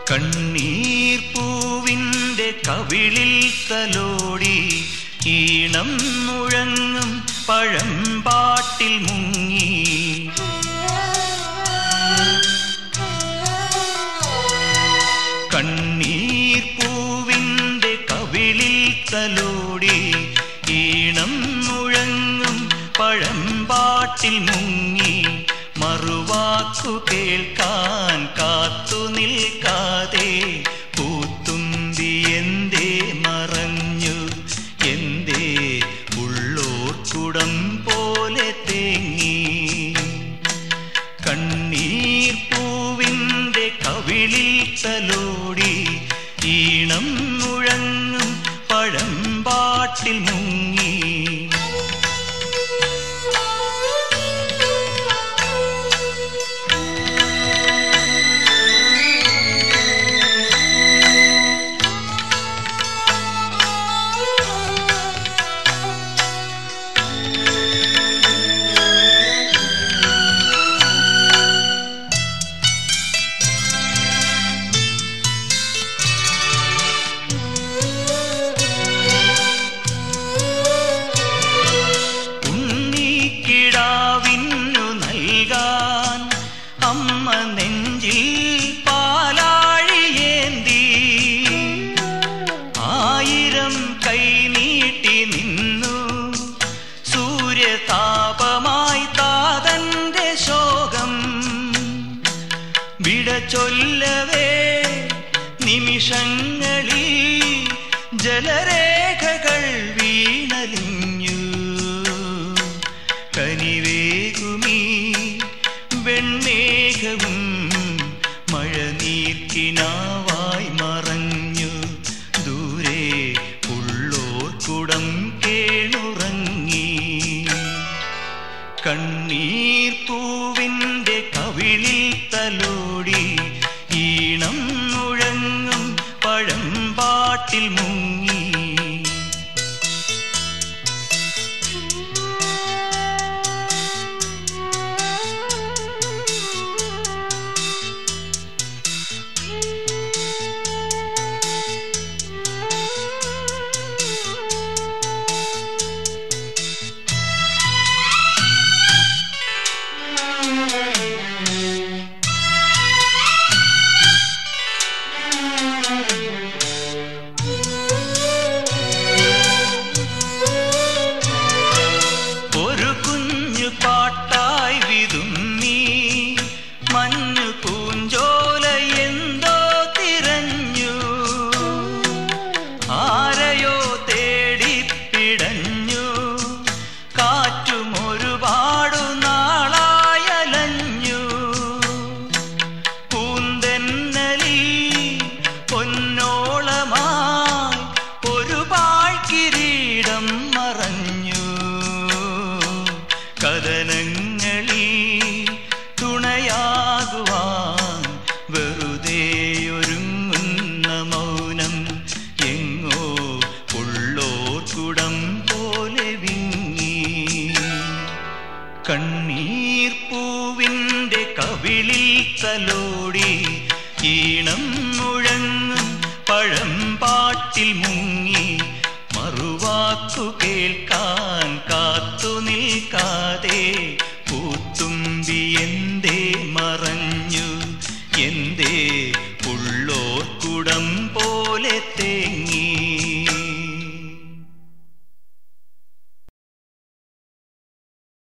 കണ്ണീർ പൂവിൻ്റെ കവിളിൽ തലോടി ഈണം മുഴങ്ങും പഴമ്പാട്ടിൽ മുങ്ങി കണ്ണീർ പൂവിൻ്റെ കവിളിൽ തലോടി ഈണം മുഴങ്ങും പഴമ്പാട്ടിൽ മുങ്ങി മറുവാക്കു കേൾക്കാൻ കാത്തു നിൽക്കാതെ പൂത്തുമ്പി എന്തേ മറഞ്ഞു എന്തേ ഉള്ളോർക്കുടം പോലെ തേങ്ങി കണ്ണീർ പൂവിൻ്റെ കവിളിൽ തലോടി ഈണം മുഴങ്ങും പഴമ്പാട്ടിൽ മുങ്ങി ഉണ്ണിക്കിടാവിന്നു നൽകാൻ അമ്മ നെഞ്ചിൽ പാലാഴിയേന്തി ആയിരം കൈ നീട്ടി നിന്നു സൂര്യതാപമായി താതന്റെ ശോകം വിട ചൊല്ലവേ നിമിഷങ്ങളിൽ ജലരേഖകൾ വീണലിഞ്ഞു കനിവേകുമീ വെണ്ണേകവും മഴനീർക്കിനാവായി മറഞ്ഞു ദൂരെ ഉള്ളോർക്കുടം കേണുറങ്ങി കണ്ണീർ പൂവിൻ്റെ കവിളിൽ തലോടി ഈണം മുഴങ്ങും പഴമ്പാട്ടിൽ മുങ്ങി ഒരു കുഞ്ഞു പാട്ടായി വിതുമ്മി മഞ്ഞു പൂഞ്ചോല എന്തോ തിരഞ്ഞു ആരെയോ തേടി പിടഞ്ഞു കാറ്റും ഒരുപാടു നാളായലഞ്ഞു പൂന്തെന്നലി പൊന്നോളമായി ഒരു പാഴ്കിരീടം മറഞ്ഞു കഥനങ്ങളി തുണയാകുവാൻ വെറുതെയൊരുങ്ങുന്ന മൗനം എങ്ങോ ഉള്ളോർക്കുടം പോലെ വിങ്ങി കണ്ണീർ പൂവിൻ്റെ കവിളിൽ തലോടി ഈണം മുഴങ്ങും പഴമ്പാട്ടിൽ മുങ്ങി മറുവാക്കു കേൾക്കാൻ കാത്തു നിൽക്കാതെ പൂത്തുമ്പി എന്തേ മറഞ്ഞു എന്തേ ഉള്ളോർക്കുടം പോലെ തേ